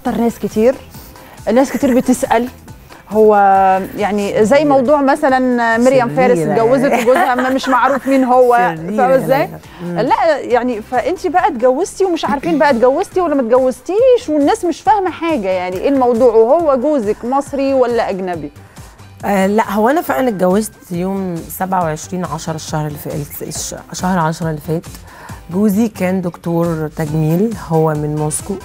بتوتر ناس كتير ناس كتير بتسال هو يعني زي موضوع مثلا مريم فارس شريرة. اتجوزت وجوزها ما مش معروف مين هو شريرة فاهمه ازاي؟ يا ليلى. لا يعني فانت بقى اتجوزتي ومش عارفين بقى اتجوزتي ولا ما اتجوزتيش والناس مش فاهمه حاجه يعني ايه الموضوع وهو جوزك مصري ولا اجنبي؟ آه لا هو انا فعلا اتجوزت يوم 27 10 الشهر اللي فات الش- شهر 10 اللي فات جوزي كان دكتور تجميل هو من موسكو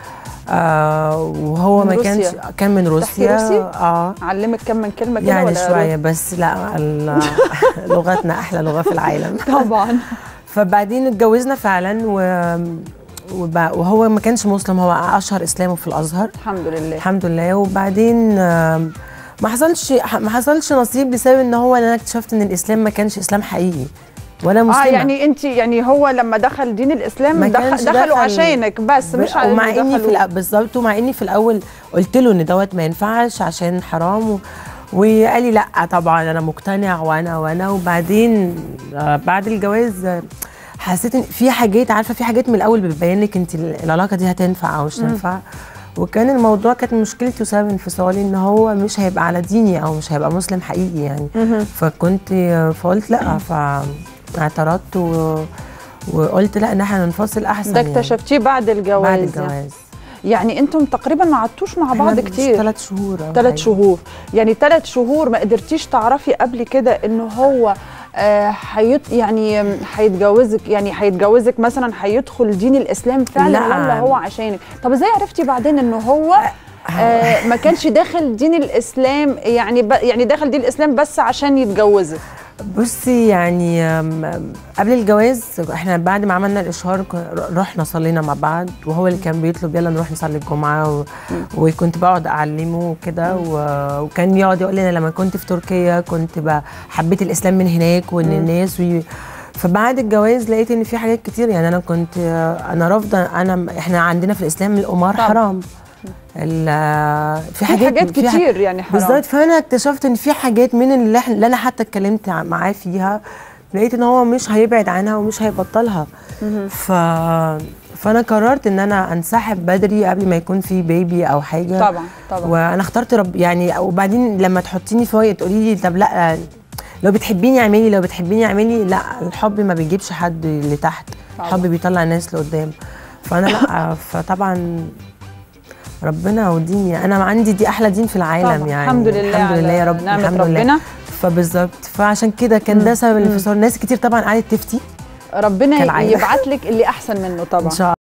آه وهو من ما روسيا. كانش كان من روسيا روسي؟ اه علمك كم من كلمه كده يعني ولا شويه بس لا ال- لغتنا احلى لغه في العالم طبعا فبعدين اتجوزنا فعلا و وب- وهو ما كانش مسلم هو اشهر اسلامه في الازهر الحمد لله الحمد لله وبعدين آم، ما حصلش ما حصلش نصيب بسبب ان هو انا اكتشفت ان الاسلام ما كانش اسلام حقيقي ولا مسلمه اه يعني انت يعني هو لما دخل دين الاسلام ما دخل كانش دخلوا دخل- عشانك بس مش على ومع إنه اني في دخلوا- الأ- بالظبط ومع اني في الاول قلت له ان دوت ما ينفعش عشان حرام و... وقال لي لا طبعا انا مقتنع وانا وانا وبعدين آه، بعد الجواز آه، حسيت ان في حاجات عارفه في حاجات من الاول بتبين لك انت العلاقه دي هتنفع او مش تنفع وكان الموضوع كانت مشكلتي وسبب انفصالي ان هو مش هيبقى على ديني او مش هيبقى مسلم حقيقي يعني فكنت فقلت لا فاعترضت و... وقلت لا ان احنا ننفصل احسن ده يعني. اكتشفتيه بعد الجواز بعد يعني. الجواز يعني انتم تقريبا ما قعدتوش مع بعض كتير ثلاث شهور أو ثلاث حاجة. شهور يعني ثلاث شهور ما قدرتيش تعرفي قبل كده ان هو آه، حيت يعني آم، هيتجوزك يعني هيتجوزك مثلا هيدخل دين الاسلام فعلا لا. ولا هو عشانك طب ازاي عرفتي بعدين ان هو آه ما كانش داخل دين الاسلام يعني ب يعني داخل دين الاسلام بس عشان يتجوزك بصي يعني أم، قبل الجواز احنا بعد ما عملنا الاشهار ك- رحنا صلينا مع بعض وهو اللي كان بيطلب يلا نروح نصلي الجمعه و... وكنت بقعد اعلمه وكده و... وكان يقعد يقول لي انا لما كنت في تركيا كنت ب... حبيت الاسلام من هناك وان الناس وي... فبعد الجواز لقيت ان في حاجات كتير يعني انا كنت انا رافضه انا احنا عندنا في الاسلام القمار طبعا. حرام ال- في في حاجات حاجات في ح- كتير يعني حرام بالظبط فانا اكتشفت ان في حاجات من اللي, إحنا- اللي انا حتى اتكلمت ع- معاه فيها لقيت ان هو مش هيبعد عنها ومش هيبطلها ف فانا قررت ان انا انسحب بدري قبل ما يكون في بيبي او حاجه طبعا طبعا وانا اخترت رب يعني وبعدين لما تحطيني في وقت تقولي لي طب لا لو بتحبيني اعملي لو بتحبيني اعملي لا الحب ما بيجيبش حد لتحت طبعا. الحب بيطلع الناس لقدام فانا لا فطبعا ربنا وديني انا عندي دي احلى دين في العالم طبعا. يعني الحمد لله الحمد لله على يا رب نعمة الحمد ربنا. لله فبالظبط فعشان كده كان ده سبب الانفصال ناس كتير طبعا قعدت تفتي ربنا كالعادة. يبعت لك اللي احسن منه طبعا ان شاء